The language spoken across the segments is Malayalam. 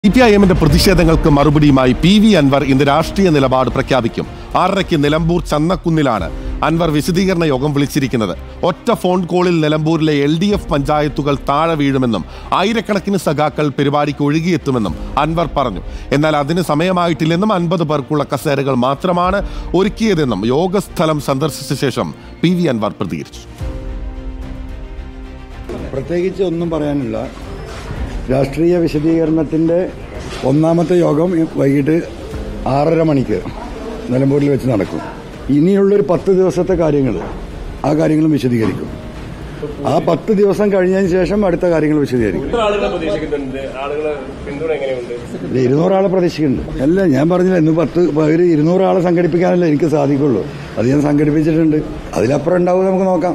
സി പി ഐ എമ്മിന്റെ പ്രതിഷേധങ്ങൾക്ക് മറുപടിയുമായി പി വി അൻവർ ഇന്ന് രാഷ്ട്രീയ നിലപാട് പ്രഖ്യാപിക്കും ആറരയ്ക്ക് നിലമ്പൂർ ചന്നക്കുന്നിലാണ് അൻവർ വിശദീകരണ യോഗം വിളിച്ചിരിക്കുന്നത് ഒറ്റ ഫോൺ കോളിൽ നിലമ്പൂരിലെ എൽ ഡി എഫ് പഞ്ചായത്തുകൾ താഴെ വീഴുമെന്നും ആയിരക്കണക്കിന് സഖാക്കൾ പരിപാടിക്ക് ഒഴുകിയെത്തുമെന്നും അൻവർ പറഞ്ഞു എന്നാൽ അതിന് സമയമായിട്ടില്ലെന്നും അൻപത് പേർക്കുള്ള കസേരകൾ മാത്രമാണ് ഒരുക്കിയതെന്നും യോഗസ്ഥലം സന്ദർശിച്ച ശേഷം പി വി അൻവർ പ്രതികരിച്ചു പ്രത്യേകിച്ച് ഒന്നും പറയാനില്ല രാഷ്ട്രീയ വിശദീകരണത്തിൻ്റെ ഒന്നാമത്തെ യോഗം വൈകിട്ട് ആറര മണിക്ക് നിലമ്പൂരിൽ വെച്ച് നടക്കും ഇനിയുള്ളൊരു പത്ത് ദിവസത്തെ കാര്യങ്ങൾ ആ കാര്യങ്ങളും വിശദീകരിക്കും ആ പത്ത് ദിവസം കഴിഞ്ഞതിന് ശേഷം അടുത്ത കാര്യങ്ങൾ വിശദീകരിക്കും എത്ര ആളുകളെ പ്രതീക്ഷിക്കുന്നുണ്ട് ആളുകളെ പിന്തുണ എങ്ങനെയുണ്ട് ഇത് ഇരുന്നൂറാളെ പ്രതീക്ഷിക്കുന്നുണ്ട് അല്ല ഞാൻ പറഞ്ഞില്ല ഇന്ന് പത്ത് ഒരു ഇരുന്നൂറാളെ സംഘടിപ്പിക്കാനല്ലേ എനിക്ക് സാധിക്കുള്ളൂ അത് ഞാൻ സംഘടിപ്പിച്ചിട്ടുണ്ട് അതിലപ്പുറം ഉണ്ടാവും നമുക്ക് നോക്കാം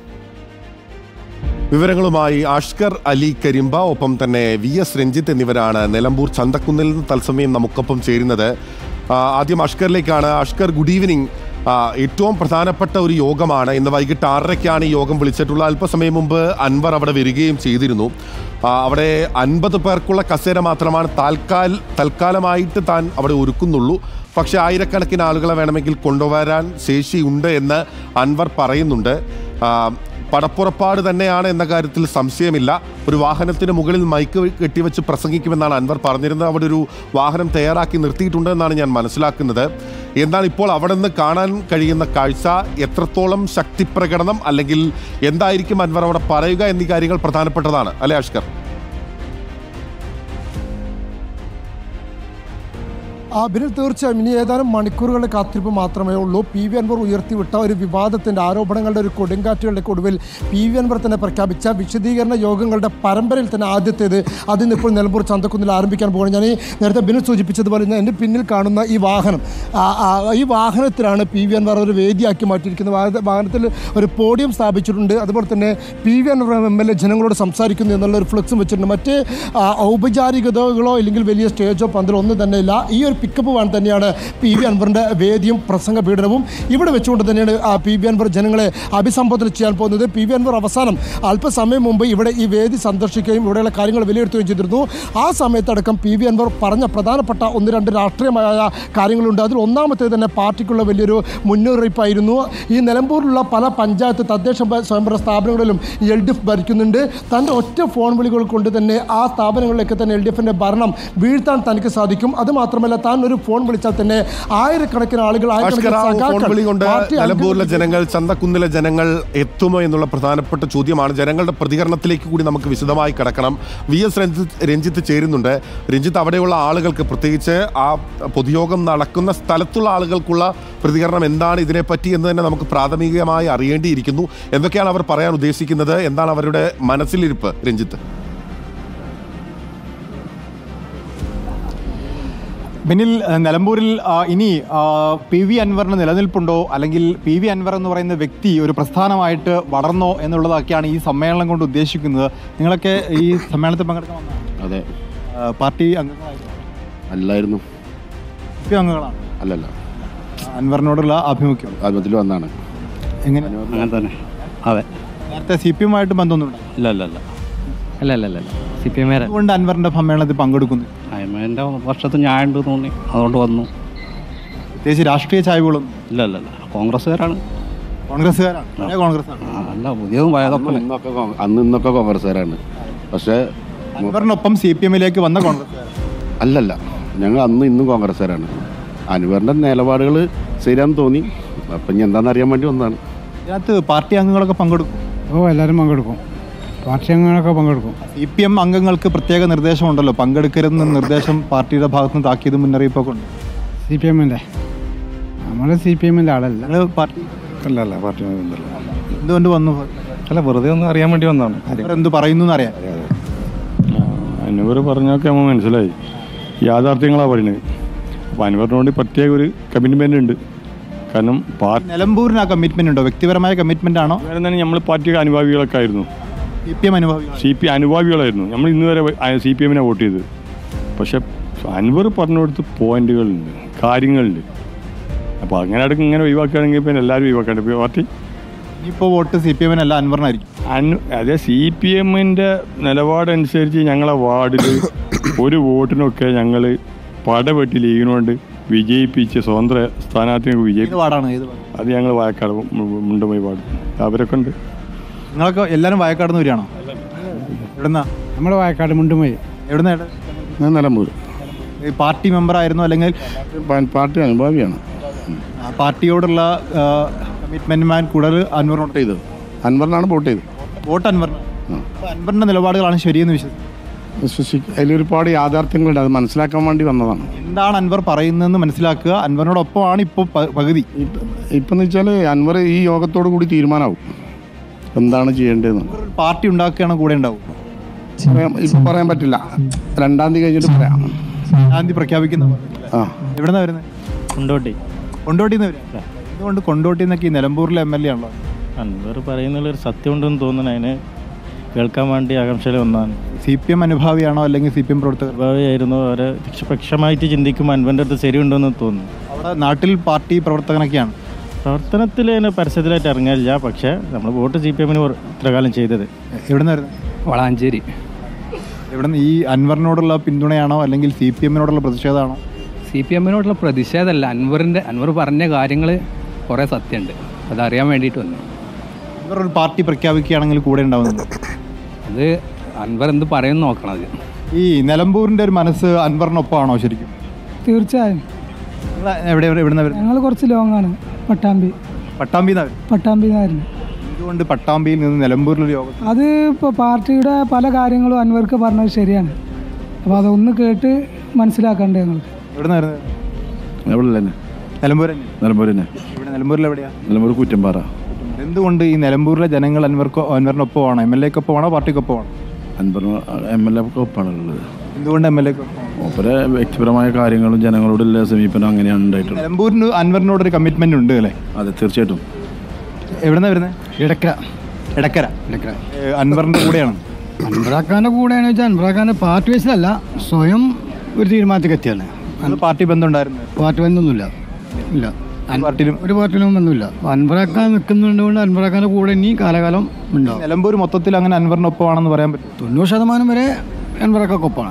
വിവരങ്ങളുമായി അഷ്കർ അലി കരിമ്പ ഒപ്പം തന്നെ വി എസ് രഞ്ജിത്ത് എന്നിവരാണ് നിലമ്പൂർ ചന്തക്കുന്നിൽ നിന്ന് തത്സമയം നമുക്കൊപ്പം ചേരുന്നത് ആ, ആദ്യം അഷ്കറിലേക്കാണ് അഷ്കർ ഗുഡ് ഈവനിങ് ആ, ഏറ്റവും പ്രധാനപ്പെട്ട ഒരു യോഗമാണ് ഇന്ന് വൈകിട്ട് ആറരയ്ക്കാണ് ഈ യോഗം വിളിച്ചിട്ടുള്ളത് അല്പസമയം മുമ്പ് അൻവർ അവിടെ വരികയും ചെയ്തിരുന്നു ആ, അവിടെ അൻപത് പേർക്കുള്ള കസേര മാത്രമാണ് താൽക്കാൽ തൽക്കാലമായിട്ട് താൻ അവിടെ ഒരുക്കുന്നുള്ളൂ പക്ഷേ ആയിരക്കണക്കിന് ആളുകളെ വേണമെങ്കിൽ കൊണ്ടുവരാൻ ശേഷിയുണ്ട് എന്ന് അൻവർ പറയുന്നുണ്ട് ആ, പടപ്പുറപ്പാട് തന്നെയാണ് എന്ന കാര്യത്തിൽ സംശയമില്ല ഒരു വാഹനത്തിന് മുകളിൽ മൈക്ക് കെട്ടിവെച്ച് പ്രസംഗിക്കുമെന്നാണ് അൻവർ പറഞ്ഞിരുന്നത് അവിടെ ഒരു വാഹനം തയ്യാറാക്കി നിർത്തിയിട്ടുണ്ട് എന്നാണ് ഞാൻ മനസ്സിലാക്കുന്നത് എന്നാൽ ഇപ്പോൾ അവിടെ നിന്ന് കാണാൻ കഴിയുന്ന കാഴ്ച എത്രത്തോളം ശക്തി പ്രകടനം അല്ലെങ്കിൽ എന്തായിരിക്കും അൻവർ അവിടെ പറയുക എന്നീ കാര്യങ്ങൾ പ്രധാനപ്പെട്ടതാണ് അല്ലേ അഷ്കർ ആ ബിനിൽ തീർച്ചയായും ഇനി ഏതാനും മണിക്കൂറുകളുടെ കാത്തിരിപ്പ് മാത്രമേ ഉള്ളൂ പി വി അൻവർ ഉയർത്തിവിട്ട ഒരു വിവാദത്തിൻ്റെ ആരോപണങ്ങളുടെ ഒരു കൊടുങ്കാറ്റുകളുടെ ഒടുവിൽ പി വി അൻവർ തന്നെ പ്രഖ്യാപിച്ച വിശദീകരണ യോഗങ്ങളുടെ പരമ്പരയിൽ തന്നെ ആദ്യത്തേത് അതിന്ന് ഇപ്പോൾ നിലമ്പൂർ ചന്തക്കുന്നിൽ ആരംഭിക്കാൻ പോകുകയാണ് ഞാൻ ഈ നേരത്തെ ബിനിൽ സൂചിപ്പിച്ചതുപോലെ തന്നെ എൻ്റെ പിന്നിൽ കാണുന്ന ഈ വാഹനം ആ, ആ, ഈ വാഹനത്തിലാണ് പി വി അൻവർ ഒരു വേദിയാക്കി മാറ്റിയിരിക്കുന്നത് വാഹന- വാഹനത്തിൽ ഒരു പോഡിയം സ്ഥാപിച്ചിട്ടുണ്ട് അതുപോലെ തന്നെ P V Anvar M L A ജനങ്ങളോട് സംസാരിക്കുന്നു എന്നുള്ള ഒരു ഫ്ലെക്സും വെച്ചിട്ടുണ്ട് മറ്റ് ആ, ഔപചാരികതകളോ അല്ലെങ്കിൽ വലിയ സ്റ്റേജോ പന്തലോ ഒന്നും തന്നെ ഇല്ല ഈ ഒരു പിക്കപ്പ് വാൻ തന്നെയാണ് പി വി അൻവറിൻ്റെ വേദിയും പ്രസംഗ പീഡനവും ഇവിടെ വെച്ചുകൊണ്ട് തന്നെയാണ് ആ പി വി അൻവർ ജനങ്ങളെ അഭിസംബോധന ചെയ്യാൻ പോകുന്നത് പി വി അൻവർ അവസാനം അല്പസമയം മുമ്പ് ഇവിടെ ഈ വേദി സന്ദർശിക്കുകയും ഇവിടെയുള്ള കാര്യങ്ങൾ വിലയിരുത്തുകയും ചെയ്തിരുന്നു ആ സമയത്തടക്കം പി വി അൻവർ പറഞ്ഞ പ്രധാനപ്പെട്ട ഒന്ന് രണ്ട് രാഷ്ട്രീയമായ കാര്യങ്ങളുണ്ട് അതിൽ ഒന്നാമത്തേത് തന്നെ പാർട്ടിക്കുള്ള വലിയൊരു മുന്നറിയിപ്പായിരുന്നു ഈ നിലമ്പൂരിലുള്ള പല പഞ്ചായത്ത് തദ്ദേശ ഭ- സ്വയംഭരണ സ്ഥാപനങ്ങളിലും എൽ ഡി എഫ് ഭരിക്കുന്നുണ്ട് തൻ്റെ ഒറ്റ ഫോൺ വിളികൾ കൊണ്ട് തന്നെ ആ സ്ഥാപനങ്ങളിലേക്ക് തന്നെ എൽ ഡി എഫിൻ്റെ ഭരണം വീഴ്ത്താൻ തനിക്ക് സാധിക്കും അത് മാത്രമല്ല താൻ ഒരു ഫോൺ വിളിച്ചാൽ തന്നെ ആയിരക്കണക്കിന് ആളുകൾ അഷ്കർ ആ ആയിരക്കണക്കിന് ഫോൺ സഖാക്കൾ, വിളി കൊണ്ട് പാർട്ടി നിലമ്പൂരിലെ അംഗങ്ങൾ ജനങ്ങൾ ചന്തക്കുന്നിലെ ജനങ്ങൾ എത്തുമോ എന്നുള്ള പ്രധാനപ്പെട്ട ചോദ്യമാണ് ജനങ്ങളുടെ പ്രതികരണത്തിലേക്ക് കൂടി നമുക്ക് വിശദമായി കിടക്കണം വി എസ് രഞ്ജിത്ത് രഞ്ജിത്ത് ചേരുന്നുണ്ട് രഞ്ജിത്ത് അവിടെയുള്ള ആളുകൾക്ക് പ്രത്യേകിച്ച് ആ പൊതുയോഗം നടക്കുന്ന സ്ഥലത്തുള്ള ആളുകൾക്കുള്ള പ്രതികരണം എന്താണ് ഇതിനെപ്പറ്റി എന്ന് തന്നെ നമുക്ക് പ്രാഥമികമായി അറിയേണ്ടിയിരിക്കുന്നു എന്തൊക്കെയാണ് അവർ പറയാൻ ഉദ്ദേശിക്കുന്നത് എന്താണ് അവരുടെ മനസ്സിലിരിപ്പ് രഞ്ജിത്ത് ബിനിൽ ഏഹ്, നിലമ്പൂരിൽ ആ, ഇനി ആ, പി വി അൻവറിന് നിലനിൽപ്പുണ്ടോ അല്ലെങ്കിൽ പി വി അൻവർ എന്ന് പറയുന്ന വ്യക്തി ഒരു പ്രസ്ഥാനമായിട്ട് വളർന്നോ എന്നുള്ളതൊക്കെയാണ് ഈ സമ്മേളനം കൊണ്ട് ഉദ്ദേശിക്കുന്നത് നിങ്ങളൊക്കെ ഈ സമ്മേളനത്തിൽ പങ്കെടുക്കാൻ വന്നതാണ് അതെ പാർട്ടി അംഗങ്ങളായിരുന്നു അല്ലായിരുന്നു പി അംഗങ്ങളാണ് അല്ലല്ല അൻവറിനോടുള്ള ആഭിമുഖ്യം ആത്മത്തിൽ വന്നാണ് എങ്ങനെ അങ്ങനെ തന്നെ അതെ നേരത്തെ സി പി എമ്മായിട്ട് ബന്ധമൊന്നുമില്ല ഇല്ല ഇല്ല ഇല്ല അല്ല അല്ല അല്ല സി പി എമ്മുകാരൻ അതുകൊണ്ട് അൻവറിന്റെ സമ്മേളനത്തിൽ പങ്കെടുക്കുന്നു അയ്മൻ്റെ വർഷത്ത് ഞാൻ ഉണ്ട് തോന്നി അതുകൊണ്ട് വന്നു പ്രത്യേകിച്ച് രാഷ്ട്രീയ ചായ്വുകളൊന്നും ഇല്ല ഇല്ല ഇല്ല കോൺഗ്രസ്സുകാരാണ് കോൺഗ്രസ്സുകാരാണ് പഴയ കോൺഗ്രസ്സാണ് ആ, അല്ല പുതിയതും പഴയതൊക്കെ അന്ന് ഇന്നൊക്കെ കോ- അന്ന് ഇന്നൊക്കെ കോൺഗ്രസ്സുകാരാണ് പക്ഷേ അൻവറിനൊപ്പം സി പി എമ്മിലേക്ക് വന്ന കോൺഗ്രസ്സുകാരാണ് അല്ലല്ല ഞങ്ങൾ അന്ന് ഇന്നും കോൺഗ്രസ്സുകാരാണ് അനുവറിൻ്റെ നിലപാടുകൾ ശരിയാന്ന് തോന്നി അപ്പം ഇനി എന്താണെന്ന് അറിയാൻ വേണ്ടി വന്നതാണ് ഇതിനകത്ത് പാർട്ടി അംഗങ്ങളൊക്കെ പങ്കെടുക്കും ഓ എല്ലാവരും പങ്കെടുക്കും പാർട്ടി അംഗങ്ങളൊക്കെ പങ്കെടുക്കും സി പി എം അംഗങ്ങൾക്ക് പ്രത്യേക നിർദ്ദേശമുണ്ടല്ലോ പങ്കെടുക്കരുതെന്ന നിർദ്ദേശം പാർട്ടിയുടെ ഭാഗത്ത് നിന്ന് താക്കീത് മുന്നറിയിപ്പൊക്കെ ഉണ്ട് സി പി എമ്മിൻ്റെ നമ്മൾ സി പി എമ്മിൻ്റെ ആളല്ല നിങ്ങൾ പാർട്ടി അല്ല അല്ല പാർട്ടി എന്തുകൊണ്ട് വന്നു അല്ല വെറുതെ ഒന്ന് അറിയാൻ വേണ്ടി വന്നതാണ് അവർ എന്ത് പറയുന്നു എന്നറിയാം അൻവർ പറഞ്ഞൊക്കെ നമ്മൾ മനസ്സിലായി യാഥാർത്ഥ്യങ്ങളാണ് പറയുന്നത് അപ്പോൾ അൻവറിനോട് വേണ്ടി പ്രത്യേക ഒരു കമ്മിറ്റ്മെൻ്റ് ഉണ്ട് കാരണം പാർട്ടി നിലമ്പൂരിന് ആ കമ്മിറ്റ്മെന്റ് ഉണ്ടോ വ്യക്തിപരമായ കമ്മിറ്റ്മെന്റ് ആണോ വേറെ തന്നെ നമ്മൾ പാർട്ടി അനുഭാവികളൊക്കെ ആയിരുന്നു സി പി എം അനുഭാവികൾ സി പി അനുഭാവികളായിരുന്നു നമ്മൾ ഇന്ന് വരെ സി പി എമ്മിനെ വോട്ട് ചെയ്തത് പക്ഷെ അൻവർ പറഞ്ഞു കൊടുത്ത് പോയിന്റുകളുണ്ട് കാര്യങ്ങളുണ്ട് അപ്പോൾ അങ്ങനെ അടുക്ക് ഇങ്ങനെ ഒഴിവാക്കുകയാണെങ്കിൽ പിന്നെ എല്ലാവരും ഒഴിവാക്കാണ്ട് ഇപ്പോൾ പാർട്ടി ഇനിയിപ്പോൾ വോട്ട് സി പി എമ്മിനല്ല അൻവറിനായിരിക്കും അനു അതെ സി പി എമ്മിൻ്റെ നിലപാടനുസരിച്ച് ഞങ്ങളെ വാർഡിൽ ഒരു വോട്ടിനൊക്കെ ഞങ്ങൾ പടവെട്ടി ലീഗിനോണ്ട് വിജയിപ്പിച്ച് സ്വതന്ത്ര സ്ഥാനാർത്ഥിയെ ഏത് വിജയിപ്പിച്ചു വാർഡാണ് ഏത് വാർഡ് അത് ഞങ്ങൾ വായക്കാട് മുണ്ടുപോയി പാടും അവരൊക്കെ ഉണ്ട് നിങ്ങളൊക്കെ എല്ലാവരും വയക്കാട് നിന്ന് വരികയാണോ എവിടുന്നാ നമ്മൾ വയക്കാട് മുണ്ടുമൊഴി എവിടുന്ന ഏട്ടാ? ഞാൻ നിലമ്പൂർ ഈ പാർട്ടി മെമ്പർ ആയിരുന്നു അല്ലെങ്കിൽ പാർട്ടി അനുഭാവിയാണ് ആ, പാർട്ടിയോടുള്ള കമ്മിറ്റ്മെന്റുമാൻ കൂടുതൽ അൻവറിനോട് വോട്ട് ചെയ്തത് അൻവറിനാണ് വോട്ട് ചെയ്തത് വോട്ട് അൻവറിന് അപ്പൊ അൻവറിന്റെ നിലപാടുകളാണ് ശരിയെന്ന് വിശ്വസിക്കുന്നത് വിശ്വസിക്കും അതിലൊരുപാട് യാഥാർത്ഥ്യങ്ങളുണ്ട് അത് മനസ്സിലാക്കാൻ വേണ്ടി വന്നതാണ് എന്താണ് അൻവർ പറയുന്നതെന്ന് മനസ്സിലാക്കുക അൻവറിനോടൊപ്പമാണ് ഇപ്പോൾ പകുതി ഇപ്പം എന്ന് വെച്ചാൽ അൻവർ ഈ യോഗത്തോടു കൂടി തീരുമാനമാവും എന്താണ് ചെയ്യേണ്ടതെന്ന് ഒരു പാർട്ടി ഉണ്ടാക്കുകയാണ് കൂടെ ഉണ്ടാവും പറയാൻ- ഇപ്പം പറയാൻ പറ്റില്ല രണ്ടാം തീയതി കഴിഞ്ഞിട്ട് പറയാം ഗാന്ധി പ്രഖ്യാപിക്കുന്ന ആ എവിടെന്നാ വരുന്നത് കൊണ്ടോട്ടി കൊണ്ടോട്ടിന്ന് വരും എന്തുകൊണ്ട് കൊണ്ടോട്ടി എന്നൊക്കെ ഈ നിലമ്പൂരിലെ എം എൽ എ ആണല്ലോ അൻവർ പറയുന്നതിലൊരു സത്യം ഉണ്ടെന്ന് തോന്നുന്നു അതിന് കേൾക്കാൻ വേണ്ടി ആകാംക്ഷയിൽ ഒന്നാണ് സി പി എം അനുഭാവിയാണോ അല്ലെങ്കിൽ സി പി എം പ്രവർത്തകർ ഭാവിയായിരുന്നു അവരെ നിഷ്പക്ഷമായിട്ട് ചിന്തിക്കുമ്പോൾ അൻവറിൻ്റെ അടുത്ത് ശരിയുണ്ടെന്ന് തോന്നുന്നു അവിടെ നാട്ടിൽ പാർട്ടി പ്രവർത്തകനൊക്കെയാണ് പ്രവർത്തനത്തിൽ അതിന് പരസ്യത്തിലായിട്ട് ഇറങ്ങാനില്ല പക്ഷേ നമ്മൾ വോട്ട് സി പി എമ്മിന് ഇത്ര കാലം ചെയ്തത് എവിടെന്ന് വരുന്നത് വളാഞ്ചേരി എവിടെ ഈ അൻവറിനോടുള്ള പിന്തുണയാണോ അല്ലെങ്കിൽ സി പി എമ്മിനോടുള്ള പ്രതിഷേധമാണോ സി പി എമ്മിനോടുള്ള പ്രതിഷേധമല്ല അൻവറിൻ്റെ അൻവർ പറഞ്ഞ കാര്യങ്ങൾ കുറേ സത്യമുണ്ട് അതറിയാൻ വേണ്ടിയിട്ട് വന്നു ഇവർ ഒരു പാർട്ടി പ്രഖ്യാപിക്കുകയാണെങ്കിൽ കൂടെ ഉണ്ടാവുന്നുണ്ട് അത് അൻവർ എന്ത് പറയുമെന്ന് നോക്കണം അത് ഈ നിലമ്പൂരിന്റെ ഒരു മനസ്സ് അൻവറിനൊപ്പമാണോ ശരിക്കും തീർച്ചയായും നിങ്ങൾ എവിടെ എവിടെ എവിടുന്ന വരുന്നത് ഞങ്ങൾ കുറച്ച് ലോങ് ആണ് പട്ടാമ്പി പട്ടാമ്പിന്നാ വരുന്നത് പട്ടാമ്പി എന്നായിരുന്നു എന്തുകൊണ്ട് പട്ടാമ്പിയിൽ നിന്ന് നിലമ്പൂരിലൊരു യോഗം അത് ഇപ്പോൾ പാർട്ടിയുടെ പല കാര്യങ്ങളും അൻവർക്ക് പറഞ്ഞത് ശരിയാണ് അപ്പോൾ അതൊന്ന് കേട്ട് മനസ്സിലാക്കണ്ടേ ഞങ്ങൾക്ക് എവിടുന്ന വരുന്നത് എവിടെ തന്നെ നിലമ്പൂർ തന്നെ നിലമ്പൂർ തന്നെ ഇവിടെ നിലമ്പൂരിൽ എവിടെയാ നിലമ്പൂർ കുറ്റമ്പാറ എന്തുകൊണ്ട് ഈ നിലമ്പൂരിലെ ജനങ്ങൾ അൻവർക്ക് അൻവറിനൊപ്പമാണോ എം എൽ എക്കൊപ്പമാണോ പാർട്ടിക്കൊപ്പമാണോ അൻപർ എം എൽ എ ഒപ്പാണുള്ളത് എന്തുകൊണ്ട് എം എൽ എക്ക് മൂപ്പരെ വ്യക്തിപരമായ കാര്യങ്ങളും ജനങ്ങളോടുള്ള സമീപനം അങ്ങനെയാണ് ഉണ്ടായിട്ടുള്ളത് നിലമ്പൂരിന് അൻവറിനോടൊരു കമ്മിറ്റ്മെന്റ് ഉണ്ട് അല്ലേ അതെ തീർച്ചയായിട്ടും എവിടുന്ന വരുന്നത് ഇടക്കര ഇടക്കര ഇടക്കര ഏ, അൻവറിന്റെ കൂടെയാണ് അൻവറാഖാൻ്റെ കൂടെയാണെന്ന് വെച്ചാൽ അൻവറാഖാൻ്റെ പാർട്ടി ബേസിലല്ല സ്വയം ഒരു തീരുമാനത്തേക്ക് എത്തിയാണ് അത് പാർട്ടി ബന്ധം ഉണ്ടായിരുന്നു പാർട്ടി ബന്ധമൊന്നുമില്ല ഇല്ല പാർട്ടിയിലും ഒരു പാർട്ടിയിലും ബന്ധമില്ല അൻവറാഖാൻ നിൽക്കുന്നുണ്ട് അൻവറാഖാൻ്റെ കൂടെ ഇനി കാലകാലം ഉണ്ടാവും നിലമ്പൂർ മൊത്തത്തിൽ അങ്ങനെ അൻവറിനൊപ്പമാണെന്ന് പറയാൻ പറ്റും തൊണ്ണൂറ് ശതമാനം വരെ അൻവറാക്കൊപ്പമാണ്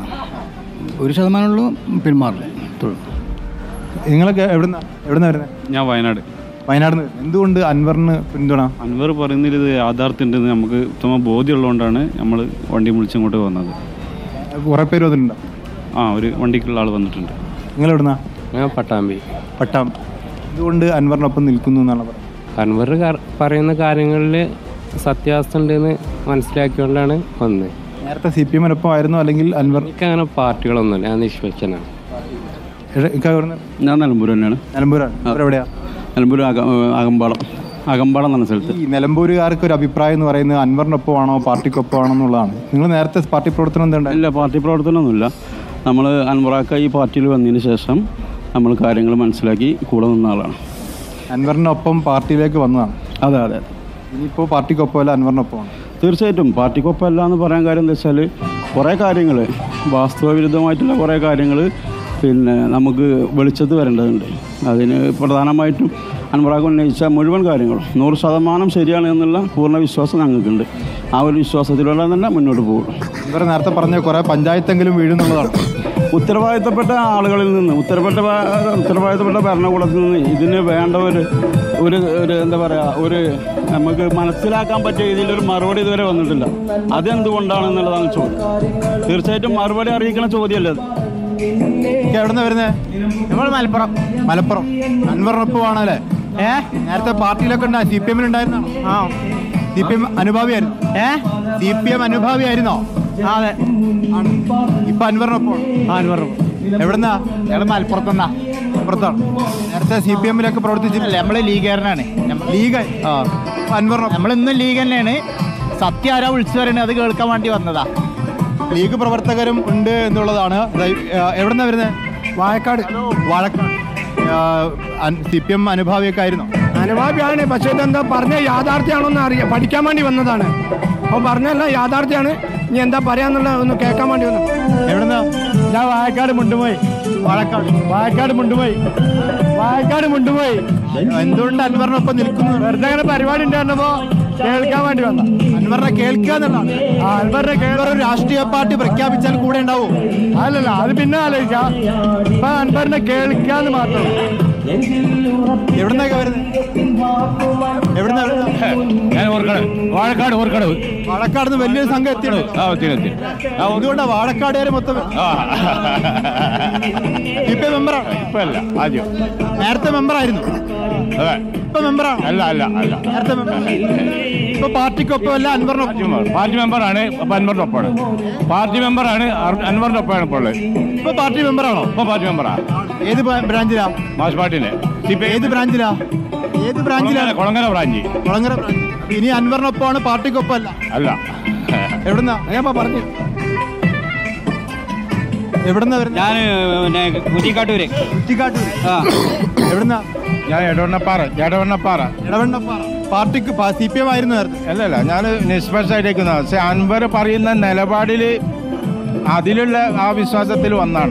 ഒരു ശതമാനമുള്ളൂ പിന്മാറില്ല തൊഴിൽ നിങ്ങളൊക്കെ എവിടുന്ന എവിടുന്ന വരുന്നത് ഞാൻ വയനാട് വയനാട് നിന്ന് എന്തുകൊണ്ട് അൻവറിന് പിന്തുണ അൻവർ പറയുന്നതിൽ ഇത് യാഥാർത്ഥ്യം ഉണ്ടെന്ന് നമുക്ക് ഉത്തമ ബോധ്യമുള്ളതുകൊണ്ടാണ് നമ്മൾ വണ്ടി വിളിച്ചിങ്ങോട്ട് വന്നത് കുറെ പേര് വന്നിട്ടുണ്ടോ ആ ഒരു വണ്ടിക്കുള്ള ആൾ വന്നിട്ടുണ്ട് നിങ്ങൾ എവിടുന്ന ഞാൻ പട്ടാമ്പി പട്ടാം എന്തുകൊണ്ട് അൻവറിനൊപ്പം നിൽക്കുന്നു എന്നാണ് പറയുന്നത് അൻവർ പറയുന്ന കാര്യങ്ങളിൽ സത്യാവസ്ഥ ഉണ്ടെന്ന് മനസ്സിലാക്കിക്കൊണ്ടാണ് വന്നത് നേരത്തെ സി പി എമ്മിനൊപ്പം ആയിരുന്നു അല്ലെങ്കിൽ അൻവർ എനിക്കങ്ങനെ പാർട്ടികളൊന്നുമില്ല ഞാൻ നിഷ്പക്ഷനാണ് എവിടെ- ഇക്ക എവിടുന്ന്? ഞാൻ നിലമ്പൂർ തന്നെയാണ് നിലമ്പൂരാണ് അവരെവിടെയാ നിലമ്പൂർ അകമ്പാടം അകമ്പാടം എന്ന സ്ഥലത്ത് ഈ നിലമ്പൂരുകാർക്ക് ഒരു അഭിപ്രായം എന്ന് പറയുന്നത് അൻവറിനൊപ്പമാണോ പാർട്ടിക്കൊപ്പമാണോ എന്നുള്ളതാണ് നിങ്ങൾ നേരത്തെ പാർട്ടി പ്രവർത്തനം എന്തുണ്ടായി ഇല്ല പാർട്ടി പ്രവർത്തനമൊന്നുമില്ല നമ്മൾ അൻവറാക്ക ഈ പാർട്ടിയിൽ വന്നതിന് ശേഷം നമ്മൾ കാര്യങ്ങൾ മനസ്സിലാക്കി കൂടെ നിന്ന ആളാണ് അൻവറിനൊപ്പം പാർട്ടിയിലേക്ക് വന്നതാണ് അതെ അതെ ഇനിയിപ്പോൾ പാർട്ടിക്കൊപ്പമല്ല അൻവറിനൊപ്പമാണ് തീർച്ചയായിട്ടും പാർട്ടിക്കൊപ്പമല്ല എന്ന് പറയാൻ കാര്യം എന്താ വെച്ചാൽ കുറേ കാര്യങ്ങൾ വാസ്തവവിരുദ്ധമായിട്ടുള്ള കുറേ കാര്യങ്ങൾ പിന്നെ നമുക്ക് വെളിച്ചത്ത് വരേണ്ടതുണ്ട് അതിന് പ്രധാനമായിട്ടും അൻവറാഖ് ഉന്നയിച്ച മുഴുവൻ കാര്യങ്ങളും നൂറ് ശതമാനം ശരിയാണ് എന്നുള്ള പൂർണ്ണ വിശ്വാസം ഞങ്ങൾക്കുണ്ട് ആ ഒരു വിശ്വാസത്തിലൂടെ തന്നെ മുന്നോട്ട് പോകും അൻവർ നേരത്തെ പറഞ്ഞ കുറേ പഞ്ചായത്തെങ്കിലും വീഴുന്നുള്ളതാണ് ഉത്തരവാദിത്തപ്പെട്ട ആളുകളിൽ നിന്ന് ഉത്തരപ്പെട്ട ഉത്തരവാദിത്തപ്പെട്ട ഭരണകൂടത്തിൽ നിന്ന് ഇതിന് വേണ്ട ഒരു ഒരു ഒരു എന്താ പറയുക ഒരു നമുക്ക് മനസ്സിലാക്കാൻ പറ്റിയ രീതിയിലൊരു മറുപടി ഇതുവരെ വന്നിട്ടില്ല അതെന്തുകൊണ്ടാണെന്നുള്ളതാണ് ചോദ്യം തീർച്ചയായിട്ടും മറുപടി അറിയിക്കുന്ന ചോദ്യമല്ലേ അത് ഇക്ക എവിടുന്ന വരുന്നത് നമ്മൾ മലപ്പുറം മലപ്പുറം അൻവറിനൊപ്പമാണ് അല്ലേ ഏ നേരത്തെ പാർട്ടിയിലൊക്കെ ഉണ്ടായി സി പി എമ്മിനുണ്ടായിരുന്നോ ആ C P M അനുഭാവിയായിരുന്നു A C P M അനുഭാവിയായിരുന്നോ ആ അതെ ഇപ്പൊ അൻവറിനൊപ്പം അൻവറിനൊപ്പം എവിടുന്നാ ഞങ്ങൾ മലപ്പുറത്തുനിന്നാ മലപ്പുറത്താണ് നേരത്തെ സി പി എമ്മിലൊക്കെ പ്രവർത്തിച്ചിട്ടില്ല നമ്മള് ലീഗുകാരനാണ് ലീഗ് ആ അൻവറിനൊപ്പം നമ്മളിന്നും ലീഗ് തന്നെയാണ് സത്യം ആരാ വിളിച്ചു പറയുന്നത് അത് കേൾക്കാൻ വേണ്ടി വന്നതാ ലീഗ് പ്രവർത്തകരും ഉണ്ട് എന്നുള്ളതാണ് ദൈ- ആ, എവിടുന്നാ വരുന്നത് Vazhakkad Vazhakkad C P M അനുഭാവിയൊക്കെ ആയിരുന്നോ അനുഭാവിയാണ് പക്ഷേ ഇതെന്താ പറഞ്ഞ യാഥാർത്ഥ്യമാണോന്ന് അറിയാം പഠിക്കാൻ വേണ്ടി വന്നതാണ് അപ്പോൾ പറഞ്ഞല്ല യാഥാർത്ഥ്യമാണ് ഇനി എന്താ പറയാന്നുള്ള ഒന്ന് കേൾക്കാൻ വേണ്ടി വന്നു എവിടുന്നാ ഞാൻ വാഴക്കാട് മുണ്ടുപോയി വാഴക്കാട് വാഴക്കാട് മുണ്ടുപോയി വായക്കാട് കൊണ്ടുപോയി എന്തുകൊണ്ട് അൻവറിനൊപ്പം നിൽക്കുന്നു വെറുതെ അങ്ങനെ പരിപാടി ഉണ്ടായിരുന്നപ്പോ കേൾക്കാൻ വേണ്ടി വന്ന അൻവറിനെ കേൾക്കുക എന്നുള്ളതാണ് ആ അൻവറിനെ അൻവർ ഒരു രാഷ്ട്രീയ പാർട്ടി പ്രഖ്യാപിച്ചാൽ കൂടെ ഉണ്ടാവും അല്ലല്ല അത് പിന്നെ ആലോചിക്കാം ഇപ്പൊ അൻവറിനെ കേൾക്കാന്ന് മാത്രം എവിടുന്നൊക്കെ വരുന്നത് എവിടുന്ന ഞാൻ ഓർക്കണത് വാഴക്കാട് ഓർക്കണത് വാഴക്കാട് നിന്ന് വലിയൊരു സംഘം എത്തിയാണ് ആ എത്തി എത്തി എന്തുകൊണ്ടാ വാഴക്കാടുകാരെ മൊത്തം ഇപ്പൊ മെമ്പറാണ് ഇപ്പൊ അല്ല ആദ്യം നേരത്തെ മെമ്പറായിരുന്നു അതെ ഇപ്പൊ മെമ്പറാണ് അല്ല അല്ല അല്ല നേരത്തെ മെമ്പർ ഇപ്പൊ പാർട്ടിക്കൊപ്പം അല്ല അൻവറിനൊപ്പം പാർട്ടി മെമ്പറാണ് അപ്പൊ അൻവറിന്റെ ഒപ്പമാണ് പാർട്ടി മെമ്പറാണ് അർ- അൻവറിന്റെ ഒപ്പമാണ് ഇപ്പോൾ ഉള്ളത് ഇപ്പൊ പാർട്ടി മെമ്പറാണോ ഇപ്പൊ പാർട്ടി മെമ്പറാ ഏത് ബ്രാ- ബ്രാഞ്ചിലാ മാസ് പാർട്ടിയിലെ സി പി ഏത് ബ്രാഞ്ചിലാ ഏത് ബ്രാഞ്ചിലാണ് കുളങ്ങര ബ്രാഞ്ച് കുളങ്ങര ബ്രാഞ്ച് ഇനി അൻവറിനൊപ്പമാണ് പാർട്ടിക്കൊപ്പം അല്ല അല്ല എവിടുന്നാ ഞാൻ പറഞ്ഞു എവിടുന്നാ വരുന്നത് ഞാൻ പിന്നെ കുറ്റിക്കാട്ടൂര് കുറ്റിക്കാട്ടൂർ എവിടുന്നാ ഞാൻ എടവണ്ണപ്പാറ എടവണ്ണപ്പാറ ഇടവണ്ണപ്പാറ പാർട്ടിക്ക് സി പി എം ആയിരുന്നു നേരത്തെ അല്ലല്ല ഞാൻ നിഷ്പക്ഷമായിട്ടേക്കുന്ന പക്ഷെ അൻവർ പറയുന്ന നിലപാടിൽ അതിലുള്ള ആ വിശ്വാസത്തിൽ വന്നാണ്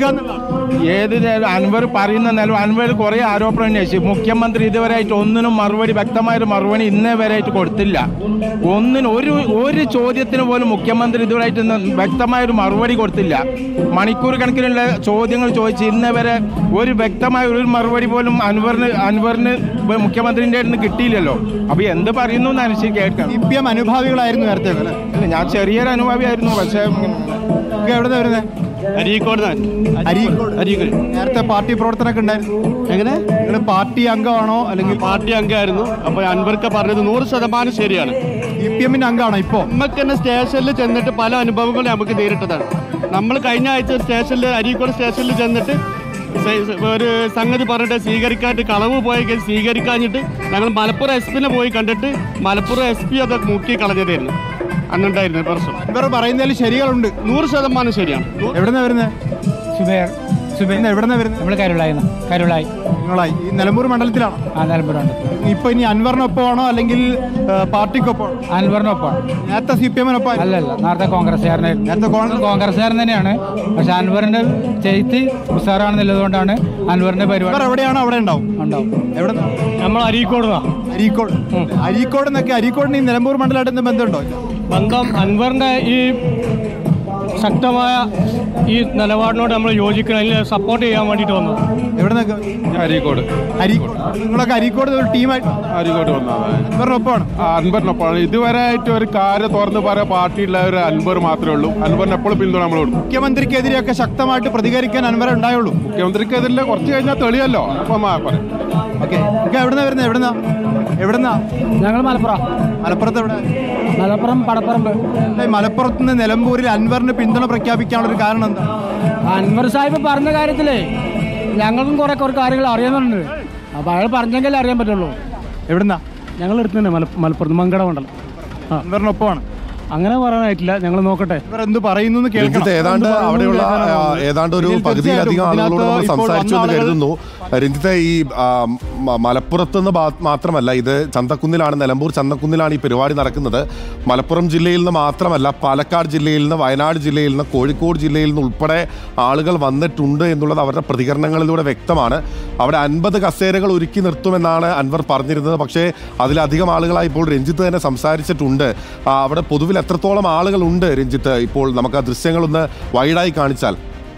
ഏത് നേരം അൻവർ പറയുന്ന നില അൻവർ കുറേ ആരോപണം ഉന്നയിച്ചു മുഖ്യമന്ത്രി ഇതുവരെയായിട്ട് ഒന്നിനും മറുപടി വ്യക്തമായൊരു മറുപടി ഇന്നേ വരെയായിട്ട് കൊടുത്തില്ല ഒന്നിനും ഒരു ഒരു ചോദ്യത്തിന് പോലും മുഖ്യമന്ത്രി ഇതുവരെയായിട്ട് ഇന്ന് വ്യക്തമായൊരു മറുപടി കൊടുത്തില്ല മണിക്കൂർ കണക്കിനുള്ള ചോദ്യങ്ങൾ ചോദിച്ച് ഇന്നേ വരെ ഒരു വ്യക്തമായ ഒരു മറുപടി പോലും അൻവറിന് അൻവറിന് മുഖ്യമന്ത്രിൻ്റെ അടുത്ത് നിന്ന് കിട്ടിയില്ലല്ലോ അപ്പൊ എന്ത് പറയുന്നു എന്ന് അനുസരിച്ച് കേൾക്കണം സി പി എം അനുഭാവികളായിരുന്നു നേരത്തെ അല്ലേ അല്ല ഞാൻ ചെറിയൊരു അനുഭവിയായിരുന്നു പക്ഷേ ഒക്കെ എവിടെ വരുന്നത് അരീക്കോട് അരീക്കോട് അരീക്കോട് നേരത്തെ പാർട്ടി പ്രവർത്തനമൊക്കെ ഉണ്ടായിരുന്നു എങ്ങനെ നിങ്ങൾ പാർട്ടി അംഗമാണോ അല്ലെങ്കിൽ പാർട്ടി അംഗമായിരുന്നു അപ്പൊ അൻവർക്ക് പറഞ്ഞത് നൂറ് ശതമാനം ശരിയാണ് സി പി എമ്മിന്റെ അംഗമാണോ ഇപ്പോ നമുക്ക് തന്നെ സ്റ്റേഷനിൽ ചെന്നിട്ട് പല അനുഭവങ്ങളും നമുക്ക് നേരിട്ടതാണ് നമ്മൾ കഴിഞ്ഞ ആഴ്ച സ്റ്റേഷനിൽ അരീക്കോട് സ്റ്റേഷനിൽ ചെന്നിട്ട് സ- സ- ഒരു സംഗതി പറഞ്ഞിട്ട് സ്വീകരിക്കാനായിട്ട് കളവ് പോയി സ്വീകരിക്കാഞ്ഞിട്ട് ഞങ്ങൾ മലപ്പുറം എസ് പിനെ പോയി കണ്ടിട്ട് മലപ്പുറം എസ് പി അത് മുക്കി കളഞ്ഞതായിരുന്നു അന്നുണ്ടായിരുന്നു പ്രശ്നം ഇവർ പറയുന്നതിൽ ശരികളുണ്ട് നൂറ് ശതമാനം ശരിയാണ് എവിടുന്നാ വരുന്നത് സുബേർ സുബേർ എവിടുന്നാ വരുന്നത് നമ്മൾ കരുളായി കരുളായി നിങ്ങളായി ഈ നിലമ്പൂർ മണ്ഡലത്തിലാണോ ആ നിലമ്പൂരുണ്ട് ഇപ്പൊ ഇനി അൻവറിനൊപ്പമാണോ അല്ലെങ്കിൽ ആ, പാർട്ടിക്കൊപ്പമാണോ അൻവറിനൊപ്പം നേരത്തെ സി പി എമ്മിനൊപ്പം അല്ലല്ല നേരത്തെ കോൺഗ്രസ്സുകാരനായിരുന്നു നേരത്തെ കോൺഗ്രസ് കോൺഗ്രസ്സുകാരൻ തന്നെയാണ് പക്ഷെ അൻവറിന്റെ ചെയ്ത്ത് ഉഷാറാണെന്നുള്ളതുകൊണ്ടാണ് അൻവറിന്റെ ഇവർ പരിപാടി എവിടെയാണോ അവിടെ ഉണ്ടാവും ഉണ്ടാവും എവിടെ നമ്മൾ അരീക്കോടുക അരീക്കോട് അരീക്കോട് എന്നൊക്കെ അരീക്കോടിന് ഈ നിലമ്പൂർ മണ്ഡലമായിട്ട് എന്ത് ബന്ധമുണ്ടോ ബന്ധം അൻവറിന്റെ ഈ ശക്തമായ ഈ നിലപാടിനോട് നമ്മൾ യോജിക്കണം അതിൽ സപ്പോർട്ട് ചെയ്യാൻ വേണ്ടിയിട്ട് വന്നു എവിടെ നിന്നൊക്കെ അരീക്കോട് അരീക്കോട് നിങ്ങളൊക്കെ അരീക്കോട് ഒരു ടീമായിട്ട് അരീക്കോട് വന്നതാണ് അൻവറിനൊപ്പമാണ് ആ, അൻവറിനൊപ്പമാണ് ഇതുവരെ ആയിട്ട് ഒരു കാര്യം തുറന്ന് പറയാൻ പാർട്ടിയുള്ള ഒരു അൻവർ മാത്രമേ ഉള്ളൂ അൻവറിന് എപ്പോഴും പിന്തുണ നമ്മൾ കൊടുക്കും മുഖ്യമന്ത്രിക്കെതിരെയൊക്കെ ശക്തമായിട്ട് പ്രതികരിക്കാൻ അൻവറെ ഉണ്ടായുള്ളൂ മുഖ്യമന്ത്രിക്കെതിരെ കുറച്ച് കഴിഞ്ഞാൽ തെളിയല്ലോ അപ്പം ആ, പറയാം ഓക്കെ ഒക്കെ എവിടുന്നാ വരുന്നത് എവിടുന്നാ എവിടുന്നാ ഞങ്ങൾ മലപ്പുറം മലപ്പുറത്ത് എവിടെ മലപ്പുറം പടപ്പറമ്പ് ഈ മലപ്പുറത്ത് നിന്ന് നിലമ്പൂരിൽ അൻവറിന് പിന്തുണ പ്രഖ്യാപിക്കാനുള്ള ഒരു കാരണം എന്താ അൻവർ സാഹിബ് പറഞ്ഞ കാര്യത്തിലേ ഞങ്ങൾക്കും കുറെ കുറെ കാര്യങ്ങൾ അറിയുന്നുണ്ട് അപ്പൊ അയാൾ പറഞ്ഞെങ്കിലേ അറിയാൻ പറ്റുള്ളൂ എവിടുന്നാ ഞങ്ങൾ എടുത്തു തന്നെ മലപ്പുറത്ത് മങ്കട മണ്ഡലം അൻവറിനൊപ്പമാണ് അങ്ങനെ പറയാനായിട്ടില്ല ഞങ്ങൾ നോക്കട്ടെ ഇവർ എന്ത് പറയുന്നു എന്ന് കേൾക്കണം രഞ്ജിത്ത് ഏതാണ്ട് അവിടെയുള്ള ആ, ഏതാണ്ട് ഒരു ഇതിൽ പകുതിയിലധികം തീർച്ചയായിട്ടും ആളുകളോട് നമ്മൾ ഇതിനകത്ത് ഇപ്പോൾ സംസാരിച്ചു എന്ന് വന്ന ആളുകൾ- കരുതുന്നു രഞ്ജിത്ത് ഈ ആ, മ- മലപ്പുറത്ത് നിന്ന് ഭാ- മാത്രമല്ല ഇത് ചന്തക്കുന്നിലാണ് നിലമ്പൂർ ചന്തക്കുന്നിലാണ് ഈ പരിപാടി നടക്കുന്നത് മലപ്പുറം ജില്ലയിൽ നിന്ന് മാത്രമല്ല പാലക്കാട് ജില്ലയിൽ നിന്ന് വയനാട് ജില്ലയിൽ നിന്ന് കോഴിക്കോട് ജില്ലയിൽ നിന്ന് ഉൾപ്പെടെ ആളുകൾ വന്നിട്ടുണ്ട് എന്നുള്ളത് അവരുടെ പ്രതികരണങ്ങളിലൂടെ വ്യക്തമാണ് അവിടെ അൻപത് കസേരകൾ ഒരുക്കി നിർത്തുമെന്നാണ് അൻവർ പറഞ്ഞിരുന്നത് പക്ഷേ അതിലധികം ആളുകളായി ഇപ്പോൾ രഞ്ജിത്ത് തന്നെ സംസാരിച്ചിട്ടുണ്ട് ആ, അവിടെ പൊതുവിൽ എത്രത്തോളം ആളുകളുണ്ട് രഞ്ജിത്ത് ഇപ്പോൾ നമുക്ക് ആ ദൃശ്യങ്ങളൊന്ന് വൈഡായി കാണിച്ചാൽ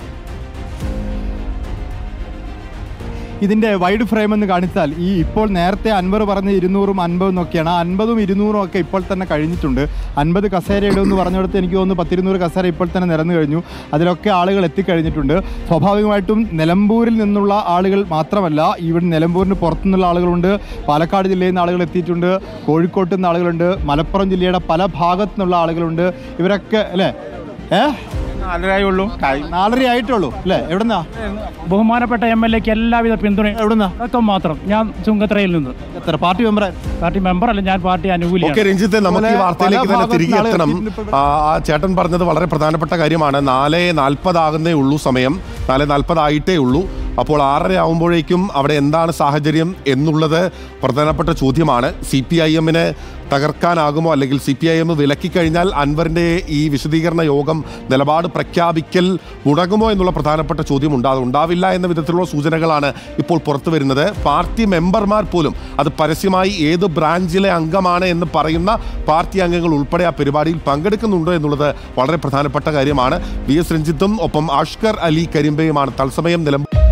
ഇതിന്റെ വൈഡ് ഫ്രെയിം എന്ന് കാണിച്ചാൽ ഈ ഇപ്പോൾ നേരത്തെ അൻവർ പറഞ്ഞ ഇരുന്നൂറും അൻപതും ഒക്കെയാണ് ആ അൻപതും ഇരുന്നൂറും ഒക്കെ ഇപ്പോൾ തന്നെ കഴിഞ്ഞിട്ടുണ്ട് അൻപത് കസേര ഇടുമെന്ന് പറഞ്ഞിടത്ത് എനിക്ക് തോന്നുന്നു പത്തിരുന്നൂറ് കസേര ഇപ്പോൾ തന്നെ നിരന്നു കഴിഞ്ഞു അതിലൊക്കെ ആളുകൾ എത്തിക്കഴിഞ്ഞിട്ടുണ്ട് സ്വാഭാവികമായിട്ടും നിലമ്പൂരിൽ നിന്നുള്ള ആളുകൾ മാത്രമല്ല ഇവിടെ നിലമ്പൂരിന് പുറത്തുനിന്നുള്ള ആളുകളുണ്ട് പാലക്കാട് ജില്ലയിൽ നിന്ന് ആളുകൾ എത്തിയിട്ടുണ്ട് കോഴിക്കോട്ട് നിന്ന് ആളുകളുണ്ട് മലപ്പുറം ജില്ലയുടെ പല ഭാഗത്തു നിന്നുള്ള ആളുകളുണ്ട് ഇവരൊക്കെ അല്ലേ ഏ നാലരായുള്ളൂ നാലര ആയിട്ടുള്ളൂ അല്ലേ എവിടുന്നാ ബഹുമാനപ്പെട്ട എം എൽ എക്ക് എല്ലാവിധ പിന്തുണ എവിടുന്നാ അടക്കം മാത്രം ഞാൻ ചുങ്കത്രയിൽ നിന്ന് എത്ര പാർട്ടി മെമ്പർ പാർട്ടി മെമ്പറല്ല ഞാൻ പാർട്ടി ഓക്കെ അനുകൂലിയാണ് രഞ്ജിത്ത് നമുക്ക് ഈ അതുപോലെ വാർത്തയിലേക്ക് പല തന്നെ തിരികെ ഭാഗത്തുനിന്ന് എത്തണം ആളുകൾ എത്തിയിട്ടുണ്ട് ആ ആ ചേട്ടൻ പറഞ്ഞത് വളരെ പ്രധാനപ്പെട്ട കാര്യമാണ് നാല് നാൽപ്പതാകുന്നേ ഉള്ളൂ സമയം നാല് നാൽപ്പതായിട്ടേ ഉള്ളൂ അപ്പോൾ ആറര ആവുമ്പോഴേക്കും അവിടെ എന്താണ് സാഹചര്യം എന്നുള്ളത് പ്രധാനപ്പെട്ട ചോദ്യമാണ് സി പി ഐ എമ്മിന് തകർക്കാനാകുമോ അല്ലെങ്കിൽ സി പി ഐ എം വിലക്കിക്കഴിഞ്ഞാൽ അൻവറിൻ്റെ ഈ വിശദീകരണ യോഗം നിലപാട് പ്രഖ്യാപിക്കൽ മുടങ്ങുമോ എന്നുള്ള പ്രധാനപ്പെട്ട ചോദ്യം ഉണ്ടാകും ഉണ്ടാവില്ല എന്ന വിധത്തിലുള്ള സൂചനകളാണ് ഇപ്പോൾ പുറത്തു വരുന്നത് പാർട്ടി മെമ്പർമാർ പോലും അത് പരസ്യമായി ഏത് ബ്രാഞ്ചിലെ അംഗമാണ് എന്ന് പറയുന്ന പാർട്ടി അംഗങ്ങൾ ഉൾപ്പെടെ ആ പരിപാടിയിൽ പങ്കെടുക്കുന്നുണ്ടോ എന്നുള്ളത് വളരെ പ്രധാനപ്പെട്ട കാര്യമാണ് വി എസ് രഞ്ജിത്തും ഒപ്പം അഷ്കർ അലി കരിമ്പയുമാണ് തത്സമയം നിലമ്പൂർ